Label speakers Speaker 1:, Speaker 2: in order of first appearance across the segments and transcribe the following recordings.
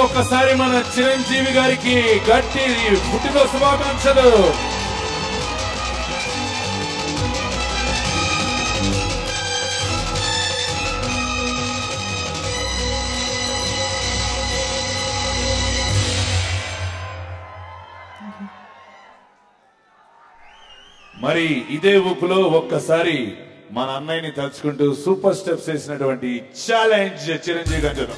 Speaker 1: ఒక్కసారి మన చిరంజీవి గారికి గట్టి పుట్టినరోజు శుభాకాంక్షలు మరి ఇదే ఊపులో ఒక్కసారి మన అన్నయ్యని తలుచుకుంటూ సూపర్ స్టెప్స్ వేసినటువంటి ఛాలెంజ్ చిరంజీవి గంజనం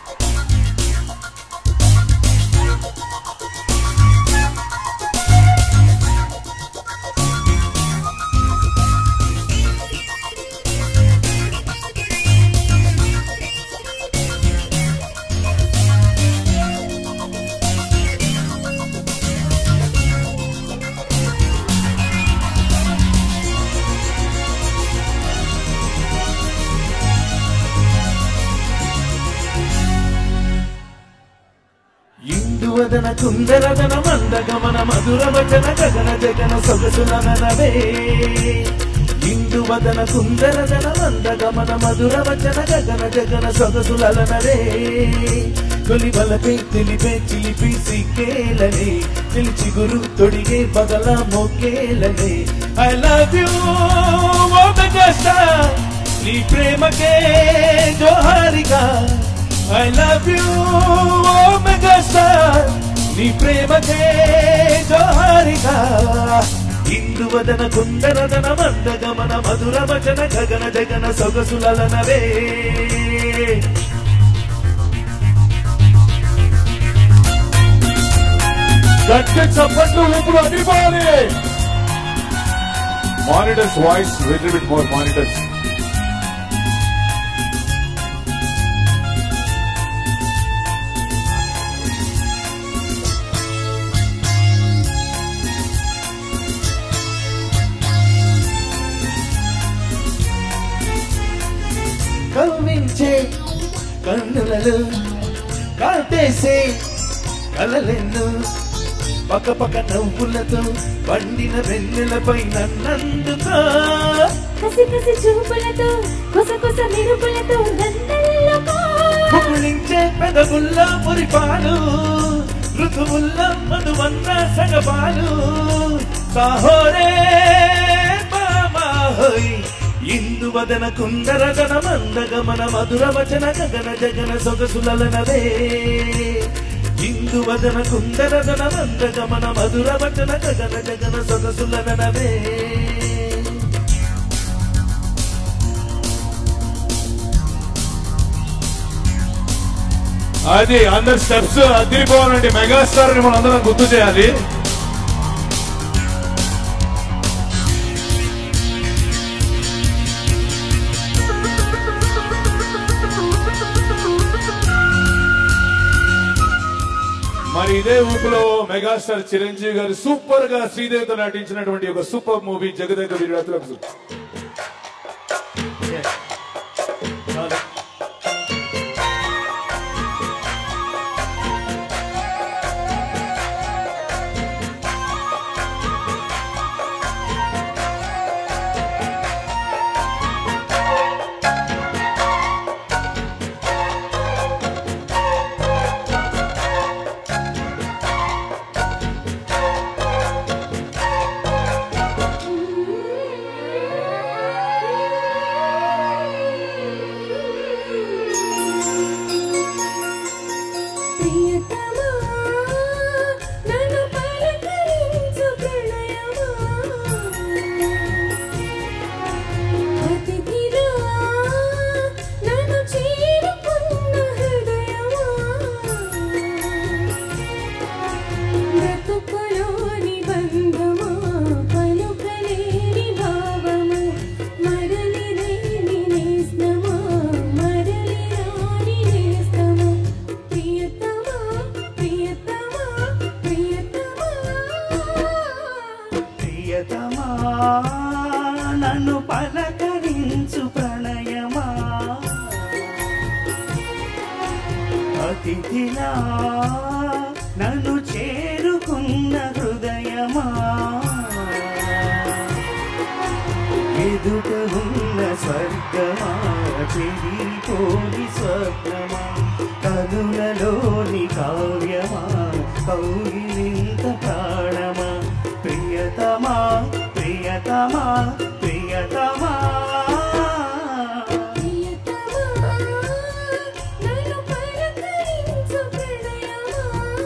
Speaker 2: ఇందువదన కుందరదన మందగమన మధుర వచన గగన జగన సొగసులనవే ఇందువదన కుందరదన మందగమన మధుర వచన గగన జగన సొగసులనరే తొలి బలపై తెలిపే చిలిపి సిక్కేలనే నిలిచి గురు తొడిగే బగల మొక్కేలనే I love you oh megastar నీ ప్రేమకే జోహారిగా I love you oh megastar నీ ప్రేమకే జోహారిగా ఇందువదన కుందరదన మందగమన మధుర వచన గగన జగన సొగసులనవే
Speaker 1: గట్టి చప్పట్లు ఊపులు అదిపోవాలి monitors voice little bit more monitors
Speaker 2: కవ్వించే కన్నులలో కాటేసే కలలెన్ను పక్క పక్క నవ్వులతో పండిన వెన్నెలపై నన్నందుకో
Speaker 3: కసి కసి చూపులతో కొస కొస మెరుపులతో నందల్లకో
Speaker 2: పులించే పెదవుల్లో మురిపాలు ఋతువుల్లో మధువన్న సగపాలు సాహోరే మామాహోయ్ ఇందువదన కుందరదన మందగమన మధుర వచన గగన జగన సొగసులనవే ఇందువదన కుందరదన మందగమన మధుర వచన గగన జగన సొగసులనవే
Speaker 1: అది అందరు స్టెప్స్ అదిరిపోవాలండి మెగాస్టార్ ని మనం అందరం గుర్తు చేయాలి మరి ఇదే ఊపులో మెగాస్టార్ చిరంజీవి గారు సూపర్ గా శ్రీదేవితో నటించినటువంటి ఒక సూపర్ మూవీ జగదేక వీరుడు
Speaker 3: ప్రియతమా నన్ను పలకరించు ప్రణయమా అతిథిగా నన్ను చేరుకున్న హృదయమా బ్రతుకులోని బంధమా పలుకలేని భావము మరలి రేని నేస్తమా మరలి రాని నేస్తమా ప్రియతమా ప్రియతమా ప్రియతమా
Speaker 2: ప్రియతమా నన్ను పలకరించు ప్రణయమా అతిథిలా నన్ను చేరుకున్న హృదయమా ఎదుట ఉన్న స్వర్గమా చెరిపోని స్వప్నమా కను
Speaker 4: కనులలోని కావ్యమా కౌగిలింత ప్రాణమా ప్రియతమా ప్రియతమా ప్రియతమా
Speaker 3: ప్రియతమా నన్ను పలకరించు ప్రణయమా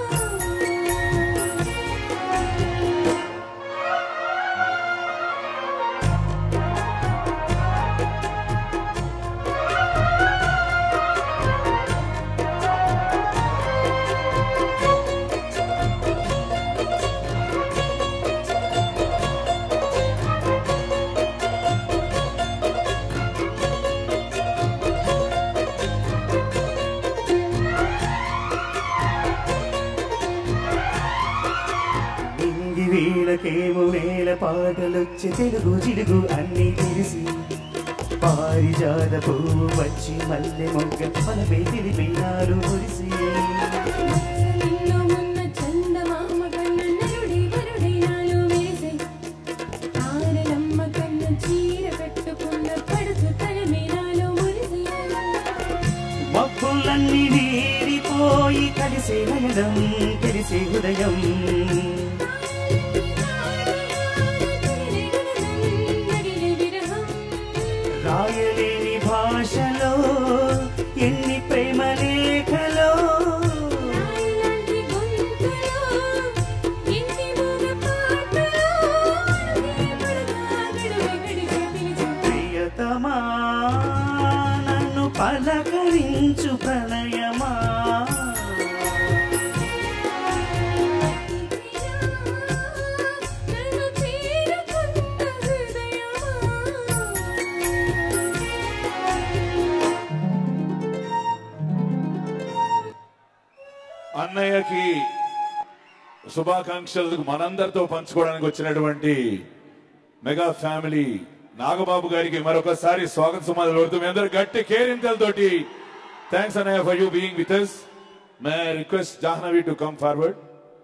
Speaker 4: నింగి వీళ్ళకేమో వేల పాటలొచ్చి తెలుగు చిలుగు అన్ని తెలిసి పారిజాత పువ్వు వచ్చి మల్లె మొగ్గ పలపై తెలిపినారు మురిసి
Speaker 3: నిన్ను మొన్న చందమామ కన్న నరుడి వరుడి నాలో మెరిసే తారలమ్మ కన్న చీర కట్టుకున్న పడుచు తలమే నాలో మురిసే
Speaker 4: మబ్బులన్నీ వీడిపోయి కలిసే నయనం తెలిసే ఉదయం రాయలేని భాషలో ఎన్ని ప్రేమ లేఖలో ప్రియతమా నన్ను పలకరించు ప్రణయమా
Speaker 1: అన్నయ్యకి శుభాకాంక్షలు మనందరితో పంచుకోవడానికి వచ్చినటువంటి మెగా ఫ్యామిలీ నాగబాబు గారికి మరొకసారి స్వాగత సుమాలు కోరుతూ మీ అందరు గట్టి కేరింతలతోటి థ్యాంక్స్ అన్నయ్య for you being with us may request Jahnavi to come forward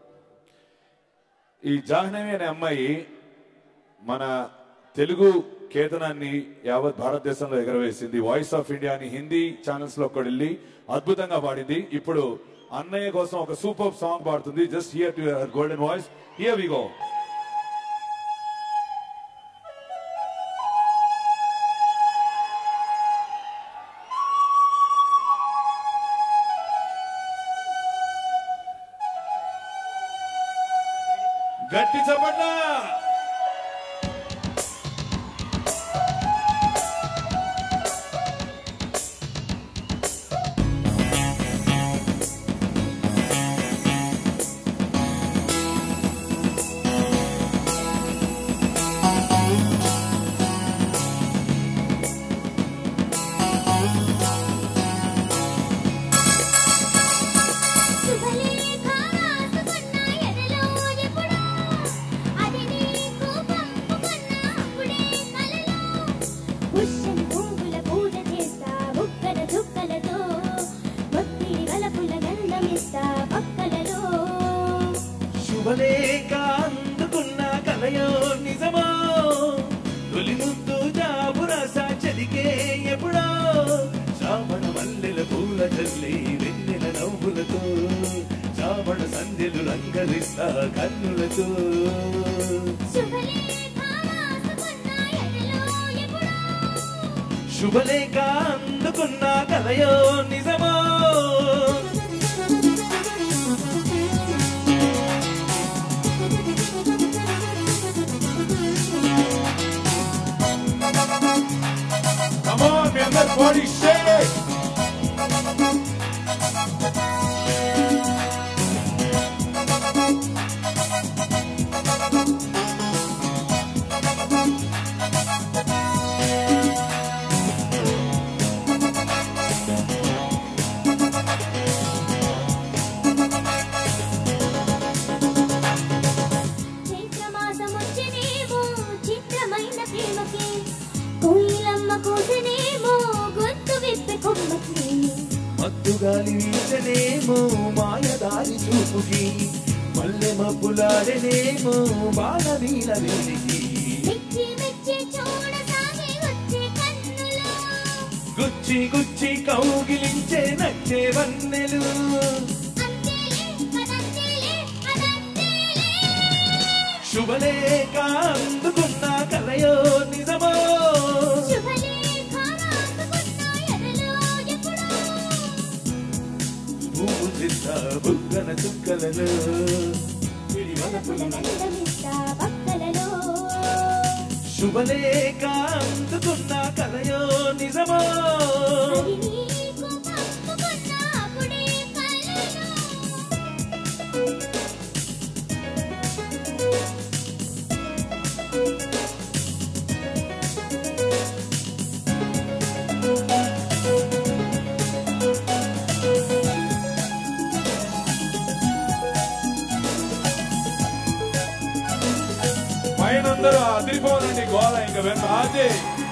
Speaker 1: ఈ జాహ్నవి అనే అమ్మాయి మన తెలుగు కేతనాన్ని యావత్ భారతదేశంలో ఎగరవేసింది వాయిస్ ఆఫ్ ఇండియా అని హిందీ ఛానల్స్ లో కూడా వెళ్ళి అద్భుతంగా పాడింది ఇప్పుడు అన్నయ్య కోసం ఒక సూపర్ సాంగ్ పాడుతుంది just hear to your golden voice here we go గట్టి చెప్పట్లా
Speaker 5: శుభలేఖ రాసుకున్న ఎదలో ఎప్పుడో అది నీకు పంపుకున్న అప్పుడే కలలో పుష్యం పువ్వుల పూజ చేస్తా బుక్కల చుక్కలతో ఒత్తిడి వలపుల గంధమిస్తా పక్కలలో
Speaker 2: శుభలేఖ అందుకున్న కలయో నిజమో తొలి ముద్దు జాబు రస చలికే ఎప్పుడో శ్రావణ మల్లెల పూల చల్లి వెన్నెల నవ్వులతో శ్రావణ సంధ్యలు రంగరిస్తా కన్నులతో
Speaker 5: శుభలేఖ రాసుకున్న ఎదలో ఎప్పుడో
Speaker 2: శుభలేఖ అందుకున్న కలయో నిజమో
Speaker 1: Come on, మీ అందరు బాడీ షేక్
Speaker 5: చైత్రమాసమొచ్చినేమో చిత్రమైన ప్రేమకి కోయిలమ్మ కోసనేమో గొంతు విప్పి కొమ్మకి
Speaker 2: మత్తు గాలి వీచనేమో మాయదారి చూపుకి మల్లె మబ్బులాడనేమో బాల నీల వేలికి
Speaker 5: మెచ్చి మెచ్చి చూడసాగి వచ్చే కన్నులో
Speaker 2: గుచ్చి గుచ్చి గుచ్చి కౌగిలించే నచ్చే వన్నెలు శుభలేఖ అందుకున్న కలయో నిజమో పూజిత బుగ్గన చుక్కలలో శుభలేఖ అందుకున్న కలయో నిజమో
Speaker 1: పైన అందరూ అదిరిపోనండి గోల ఇంకా వెంట అదే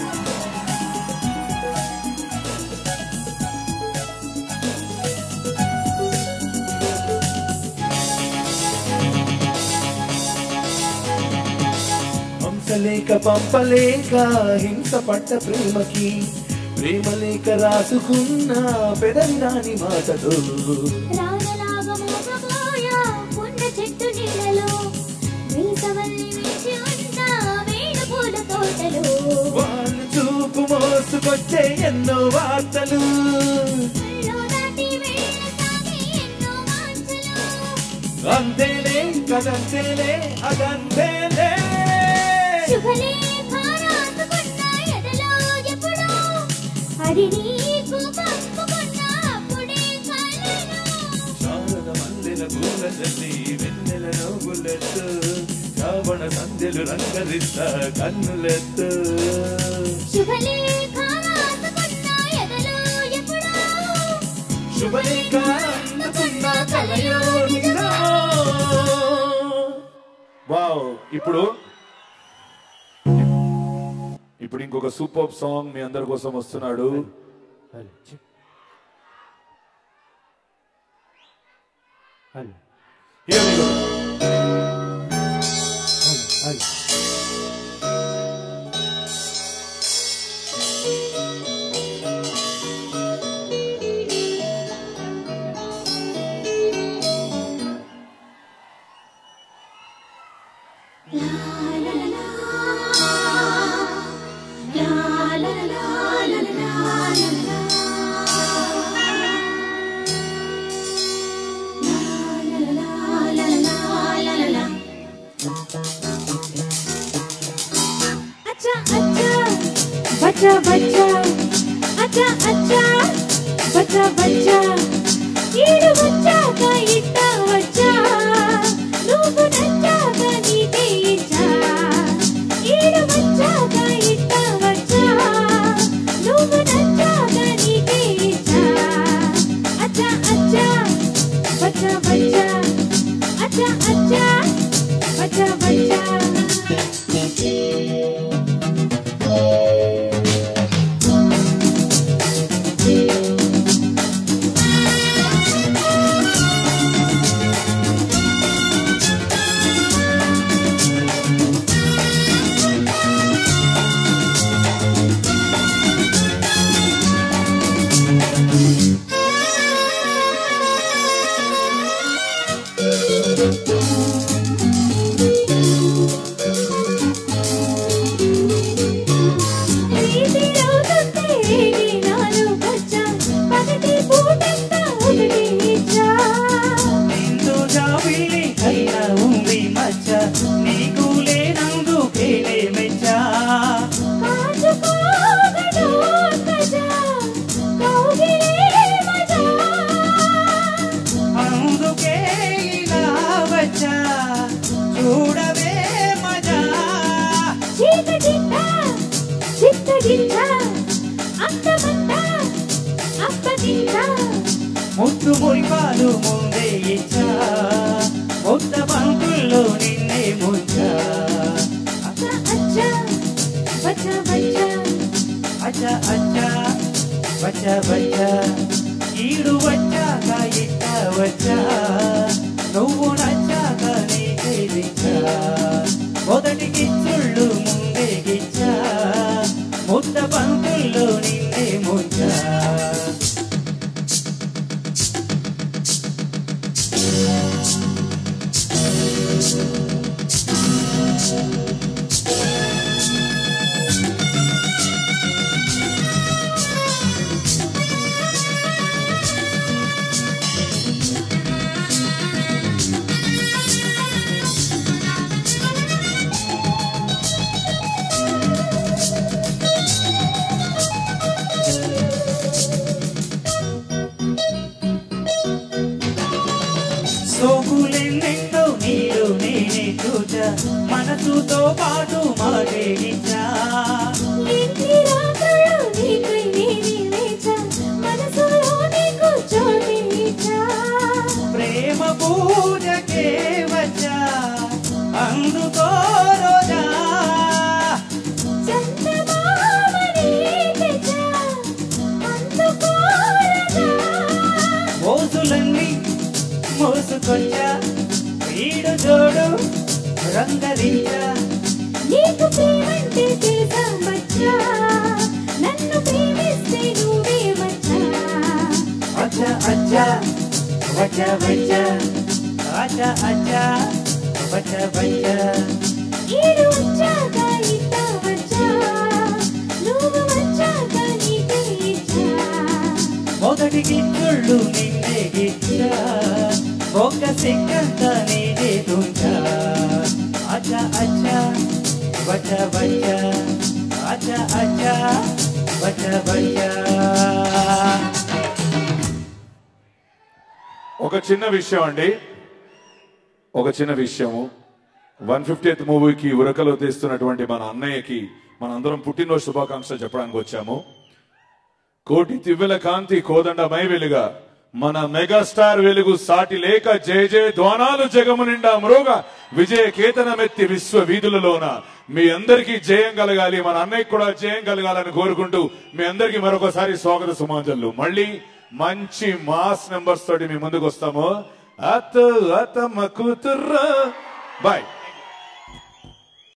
Speaker 2: హంసలేక పంపలేక హింస పట్ట ప్రేమకి ప్రేమలేక రాసుకున్న పెదవి రాని మాటతో
Speaker 5: చెట్టు నీళ్ళలో వేసవల్లి వేచి ఉన్న వేణు పూల తోటలో
Speaker 2: వాళ్ళు చూపు మోసుకొచ్చే ఎన్నో వార్తలు
Speaker 5: కళ్ళు దాటి వేళ సాగి ఎన్నో వాంఛలు
Speaker 2: అంతేలే కదంతేలే అదంతేలే
Speaker 5: శుభలేఖ రాసుకున్న ఎదలో ఎప్పుడో అది నీకు పంపుకున్న అప్పుడే కలను
Speaker 2: శారద మల్లెల పూల జల్లి వెన్నెల నవ్వులెత్తు శ్రావణ సంధ్యలు రంగరిస్తా కన్నులెత్తు
Speaker 5: శుభలేఖ రాసుకున్న ఎదలో ఎప్పుడో
Speaker 2: శుభలేఖ అందుకున్న కలయో నిజమో.
Speaker 1: వావ్ ఇప్పుడు ఇప్పుడు ఇంకొక సూపర్ సాంగ్ మీ అందరి కోసం వస్తున్నాడు Here we go.
Speaker 3: అచ్చా అచ్చా బచ్చా బచ్చా అచ్చా అచ్చా బచ్చా బచ్చా ఈడు వచ్చాక ఇట్ట వచ్చా నువ్వు నచ్చాక నీకే ఇచ్చా ఈడు వచ్చాక ఇట్ట వచ్చా నువ్వు నచ్చాక నీకే ఇచ్చా అచ్చా అచ్చా బచ్చా బచ్చా అచ్చా అచ్చా బచ్చా బచ్చా ప్రీతిరవుతుంటే నాలో బచ్చా పగటి పూటంతా ఒకటే ఇచ్చా
Speaker 4: నిండు జాబిలి అయినా ఉంది మచ్చ నీకు లేనందుకేనే మెచ్చా
Speaker 3: కాచుకోగడు కజా కౌగిలే మజా
Speaker 4: అందుకే ఇలా వచ్చా చూడవే మజా
Speaker 3: చీకటింట చిత్తగించ అంతమంత అప్పగించ
Speaker 4: ముద్దు మురిపాలు ముందే ఇచ్చా ముద్ద బంకుల్లో నిన్నే ముంచా
Speaker 3: అచ్చా అచ్చా బచ్చా బచ్చా
Speaker 4: అచ్చా అచ్చా వచ్చా వచ్చా ఈడు వచ్చాక ఇట్ట వచ్చా నువ్వు నచ్చాక నీకే దిచ్చా మొదటి గిచ్చుళ్ళు ముందే గిచ్చా ముద్ద పంతుల్లో నిన్నే ముంచా సోకులెన్నెన్నో నీరు నేనే చూచా మనసుతో పాటు మాటేగించా
Speaker 3: ఎన్ని రాత్రులు నీకై నేనే వేచా మనసులో నీకు చోటిచ్చా
Speaker 4: ప్రేమ పూజకే వచ్చా అందుకో రోజా
Speaker 3: చందమామని తెచ్చా అందుకోరగా
Speaker 4: మోసులన్నీ మోసుకొచ్చా వీడు జోడు రంగరించా
Speaker 3: నీకు ప్రేమంటే తెలుసా మచ్చా నన్ను ప్రేమిస్తే నువ్వే మచ్చా
Speaker 4: అచ్చా అచ్చా వచ్చా వచ్చా అచ్చా అచ్చా వచ్చా వచ్చా
Speaker 3: ఈడు వచ్చాక ఇట్ట వచ్చా నువ్వు వచ్చాక నీకే ఇచ్చా
Speaker 4: మొదటి గిచ్చుళ్ళు నిన్నే గిచ్చా ఒక సెకంత నేనే తుంచా అచ్చా అచ్చా వచ్చా వచ్చా అచ్చా అచ్చా వచ్చా వచ్చా
Speaker 1: ఒక చిన్న విషయం అండి ఒక చిన్న విషయము వన్ ఫిఫ్టీత్ మూవీకి ఉరకలో తీస్తున్నటువంటి మన అన్నయ్యకి మనందరం పుట్టినరోజు శుభాకాంక్షలు చెప్పడానికి వచ్చాము కోటి తివ్వెల కాంతి కోదండ మై వెలుగా మన మెగాస్టార్ వెలుగు సాటి లేక జయ జయ ధ్వానాలు జగము నిండా మృగ విజయ కేతనమెత్తి విశ్వ వీధులలోన మీ అందరికీ జయం కలగాలి మన అన్నయ్యకి కూడా జయం కలగాలని కోరుకుంటూ మీ అందరికీ మరొకసారి స్వాగత సుమాంజలు మళ్ళీ మంచి మాస్ నెంబర్స్ తోటి మీ ముందుకు వస్తాము అత అతమ్మ కూతుర్రా బాయ్